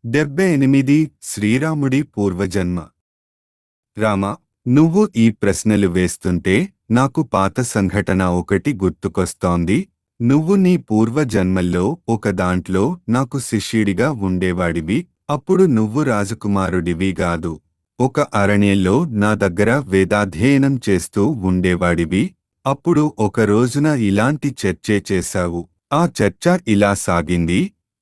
డెబ్బై ఎనిమిది శ్రీరాముడి పూర్వజన్మ రామ నువ్వు ఈ ప్రశ్నలు వేస్తుంటే నాకు పాత సంఘటన ఒకటి గుర్తుకొస్తోంది నువ్వు నీ పూర్వజన్మల్లో ఒక దాంట్లో నాకు శిష్యుడిగా ఉండేవాడివి అప్పుడు నువ్వు రాజకుమారుడివి గాదు ఒక అరణ్యంలో నా దగ్గర వేదాధ్యయనం చేస్తూ ఉండేవాడివి అప్పుడు ఒక రోజున ఇలాంటి చర్చే చేశావు ఆ చర్చ ఇలా సాగింది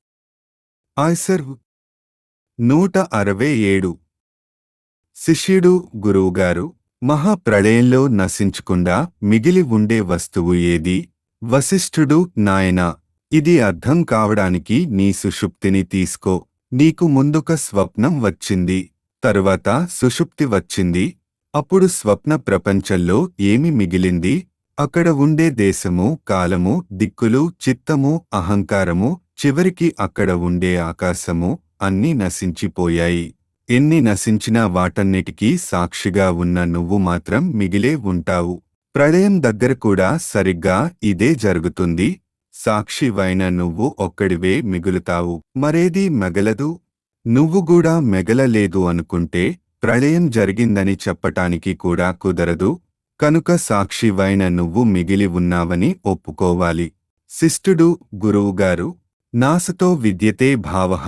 ఆయ్సర్ నూట అరవై ఏడు శిష్యుడు గురువుగారు మహాప్రళయంలో నశించకుండా మిగిలి ఉండే వస్తువు ఏది వశిష్ఠుడు నాయనా ఇది అర్థం కావడానికి నీ సుషుప్తిని తీసుకో నీకు ముందుక స్వప్నం వచ్చింది తరువాత సుషుప్తి వచ్చింది అప్పుడు స్వప్న ప్రపంచంలో ఏమి మిగిలింది అక్కడ ఉండే దేశము కాలము దిక్కులు చిత్తము అహంకారము చివరికి అక్కడ ఉండే ఆకాశము అన్నీ నశించిపోయాయి ఎన్ని నశించినా వాటన్నిటికీ సాక్షిగా ఉన్న నువ్వు మాత్రం మిగిలే ఉంటావు ప్రళయం దగ్గర కూడా సరిగ్గా ఇదే జరుగుతుంది సాక్షివైన నువ్వు ఒక్కడివే మిగులుతావు మరేదీ మెగలదు నువ్వు కూడా మెగలలేదు అనుకుంటే ప్రళయం జరిగిందని చెప్పటానికి కూడా కుదరదు కనుక సాక్షివైన నువ్వు మిగిలి ఉన్నావని ఒప్పుకోవాలి శిష్టుడు గురువుగారు నాసతో విద్యతే భావః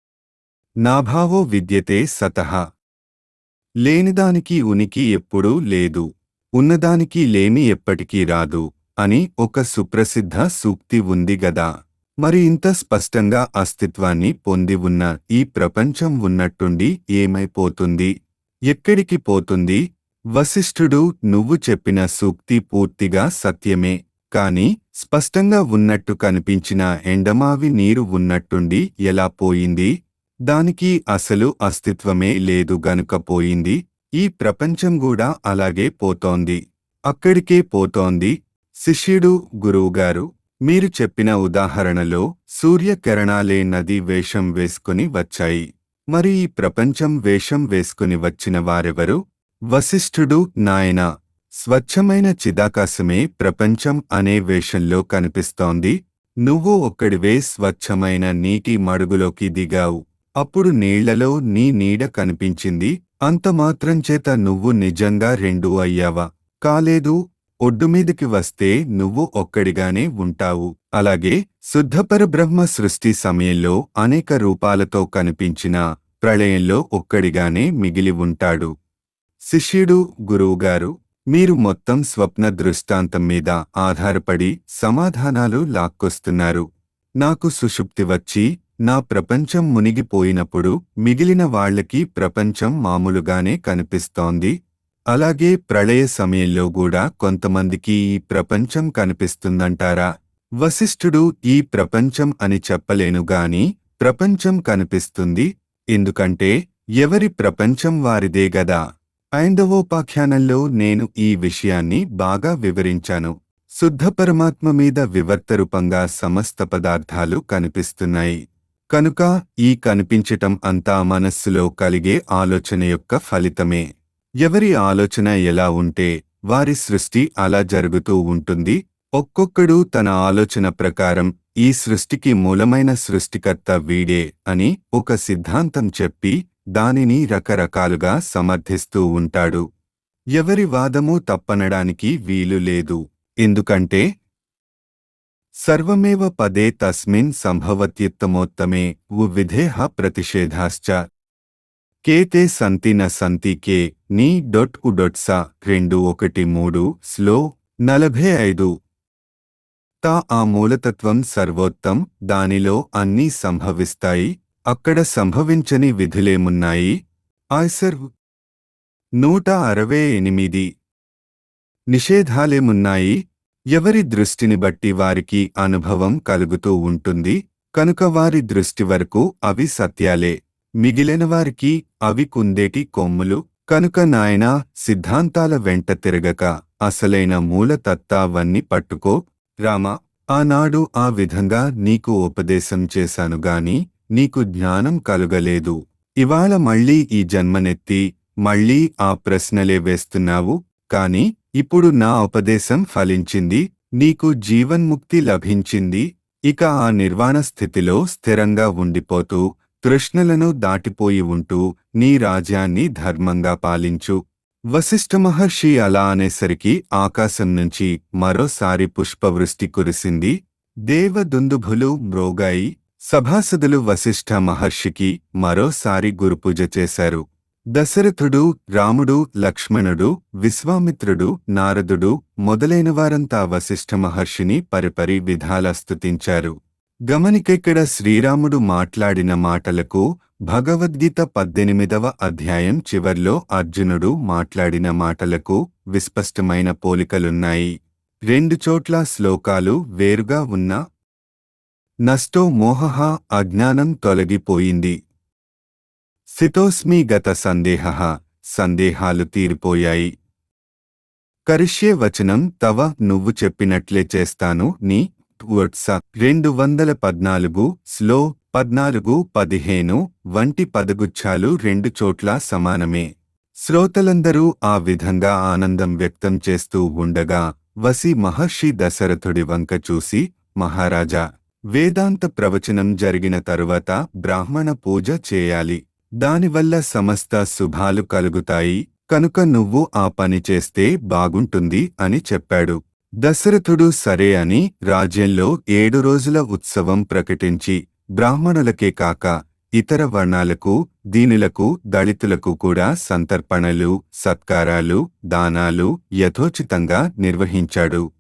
నాభావో విద్యతే సతః లేనిదానికి ఉనికి ఎప్పుడూ లేదు ఉన్నదానికి లేమి ఎప్పటికీ రాదు అని ఒక సుప్రసిద్ధ సూక్తి ఉంది గదా మరి ఇంత స్పష్టంగా అస్తిత్వాన్ని పొంది ఉన్న ఈ ప్రపంచం ఉన్నట్టుండి ఏమైపోతుంది ఎక్కడికి పోతుంది వశిష్ఠుడు నువ్వు చెప్పిన సూక్తి పూర్తిగా సత్యమే కాని స్పష్టంగా ఉన్నట్టు కనిపించిన ఎండమావి నీరు ఉన్నట్టుండి ఎలా పోయింది దానికి అసలు అస్తిత్వమే లేదు గనుక పోయింది ఈ ప్రపంచం కూడా అలాగే పోతోంది అక్కడికే పోతోంది శిష్యుడు గురువుగారు మీరు చెప్పిన ఉదాహరణలో సూర్యకిరణాలే నది వేషం వేసుకుని వచ్చాయి మరి ఈ ప్రపంచం వేషం వేసుకుని వచ్చిన వారెవరు వశిష్ఠుడు నాయనా స్వచ్ఛమైన చిదాకాశమే ప్రపంచం అనే వేషంలో కనిపిస్తోంది నువ్వు ఒక్కడివే స్వచ్ఛమైన నీటి మడుగులోకి దిగావు అప్పుడు నీళ్లలో నీ నీడ కనిపించింది అంతమాత్రం చేత నువ్వు నిజంగా రెండు అయ్యావా కాలేదు ఒడ్డుమీదికి వస్తే నువ్వు ఒక్కడిగానే ఉంటావు అలాగే శుద్ధపరబ్రహ్మ సృష్టి సమయంలో అనేక రూపాలతో కనిపించిన ప్రళయంలో ఒక్కడిగానే మిగిలి ఉంటాడు శిష్యుడు గురువుగారు మీరు మొత్తం స్వప్న దృష్టాంతం మీద ఆధారపడి సమాధానాలు లాక్కొస్తున్నారు నాకు సుషుప్తి వచ్చి నా ప్రపంచం మునిగిపోయినప్పుడు మిగిలిన వాళ్లకి ప్రపంచం మామూలుగానే కనిపిస్తోంది అలాగే ప్రళయ సమయంలో కూడా కొంతమందికి ఈ ప్రపంచం కనిపిస్తుందంటారా వశిష్ఠుడు ఈ ప్రపంచం అని చెప్పలేను గాని ప్రపంచం కనిపిస్తుంది ఎందుకంటే ఎవరి ప్రపంచం వారిదే గదా ఐందవోపాఖ్యానంలో నేను ఈ విషయాన్ని బాగా వివరించాను శుద్ధ పరమాత్మ మీద వివర్తరూపంగా సమస్త పదార్థాలు కనిపిస్తున్నాయి కనుక ఈ కనిపించటం అంతా మనస్సులో కలిగే ఆలోచన యొక్క ఫలితమే ఎవరి ఆలోచన ఎలా ఉంటే వారి సృష్టి అలా జరుగుతూ ఉంటుంది ఒక్కొక్కడు తన ఆలోచన ప్రకారం ఈ సృష్టికి మూలమైన సృష్టికర్త వీడే అని ఒక సిద్ధాంతం చెప్పి దానిని రకరకాలుగా సమర్థిస్తూ ఉంటాడు ఎవరి వాదము తప్పనడానికి వీలు లేదు ఎందుకంటే సర్వమేవ పదే తస్మిన్ సంభవత్యుత్తమోత్తమే उ విధేహ ప్రతిషేధాశ్చ కేతే సంతి న సంతి కే నీ డొట్ ఉ డొట్ స రెండు ఒకటి మూడు స్లో నలభై ఐదు తా ఆ మూలతత్వం సర్వోత్తం దానిలో అన్నీ సంభవిస్తాయి అక్కడ సంభవించని విధులేమున్నాయి ఆయ్సర్ నూట అరవై ఎనిమిది నిషేధాలేమున్నాయి ఎవరి దృష్టిని బట్టి వారికి అనుభవం కలుగుతూ ఉంటుంది కనుక వారి దృష్టి వరకు అవి సత్యాలే మిగిలిన వారికి అవి కుందేటి కొమ్ములు కనుక నాయనా సిద్ధాంతాల వెంట తిరగక అసలైన మూలతత్తావన్నీ పట్టుకో రామా ఆనాడు ఆ విధంగా నీకు ఉపదేశం చేశాను గాని నీకు జ్ఞానం కలుగలేదు ఇవాళ మళ్ళీ ఈ జన్మనెత్తి మళ్ళీ ఆ ప్రశ్నలే వేస్తున్నావు కాని ఇప్పుడు నా ఉపదేశం ఫలించింది నీకు జీవన్ముక్తి లభించింది ఇక ఆ నిర్వాణ స్థితిలో స్థిరంగా ఉండిపోతూ కృష్ణలను దాటిపోయి ఉంటూ నీ రాజ్యాన్ని ధర్మంగా పాలించు వశిష్ఠ మహర్షి అలా అనేసరికి ఆకాశం నుంచి మరోసారి పుష్పవృష్టి కురిసింది దేవదుందుభులు మ్రోగాయి సభాసదులు వశిష్ఠ మహర్షికి మరోసారి గురుపూజ చేశారు దశరథుడు రాముడు లక్ష్మణుడు విశ్వామిత్రుడు నారదుడు మొదలైనవారంతా వశిష్ఠ మహర్షిని పరిపరి విధాల స్తుతించారు గమనికెక్కడ శ్రీరాముడు మాట్లాడిన మాటలకు భగవద్గీత పద్దెనిమిదవ అధ్యాయం చివర్లో అర్జునుడు మాట్లాడిన మాటలకు విస్పష్టమైన పోలికలున్నాయి రెండు చోట్ల శ్లోకాలు వేరుగా ఉన్నా నష్టో మోహః అజ్ఞానం తొలగిపోయింది సితోస్మి గత సందేహ సందేహాలు తీరిపోయాయి కరిష్యే వచనం తవ నువ్వు చెప్పినట్లే చేస్తాను నీ వర్డ్స రెండు వందల పద్నాలుగు స్లో పద్నాలుగు పదిహేను వంటి పదగుచ్చాలు రెండు చోట్ల సమానమే శ్రోతలందరూ ఆ విధంగా ఆనందం వ్యక్తం చేస్తూ ఉండగా వసి మహర్షి దశరథుడి వంక చూసి మహారాజా వేదాంత ప్రవచనం జరిగిన తరువాత బ్రాహ్మణ పూజ చేయాలి దానివల్ల సమస్త శుభాలు కలుగుతాయి కనుక నువ్వు ఆ పని చేస్తే బాగుంటుంది అని చెప్పాడు దశరథుడు సరే అని రాజ్యంలో ఏడు రోజుల ఉత్సవం ప్రకటించి బ్రాహ్మణులకే కాక ఇతర వర్ణాలకు దీనులకు దళితులకు కూడా సంతర్పణలు సత్కారాలు దానాలు యథోచితంగా నిర్వహించాడు